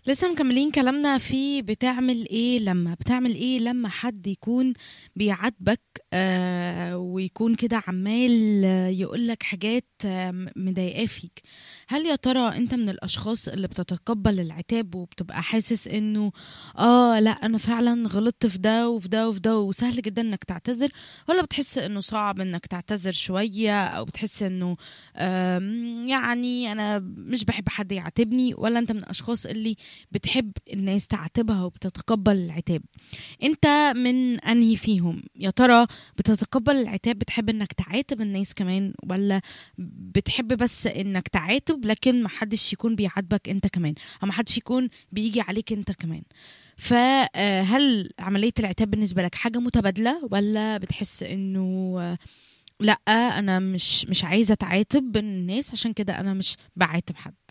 لسه مكملين كلامنا في بتعمل ايه لما بتعمل ايه لما حد يكون بيعاتبك آه ويكون كده عمال يقول لك حاجات آه مضايقاه فيك هل يا ترى انت من الاشخاص اللي بتتقبل العتاب وبتبقى حاسس انه اه لا انا فعلا غلطت في ده وفي ده وفي ده وسهل جدا انك تعتذر ولا بتحس انه صعب انك تعتذر شوية او بتحس انه آم، يعني انا مش بحب حد يعاتبني ولا انت من الاشخاص اللي بتحب الناس تعاتبها وبتتقبل العتاب انت من انهي فيهم يا ترى بتتقبل العتاب بتحب انك تعاتب الناس كمان ولا بتحب بس انك تعاتب لكن محدش يكون بيعاتبك انت كمان او محدش يكون بيجي عليك انت كمان فهل عملية العتاب بالنسبة لك حاجة متبادلة ولا بتحس انه آه، لا انا مش مش عايزة اتعاتب بين الناس عشان كده انا مش بعاتب حد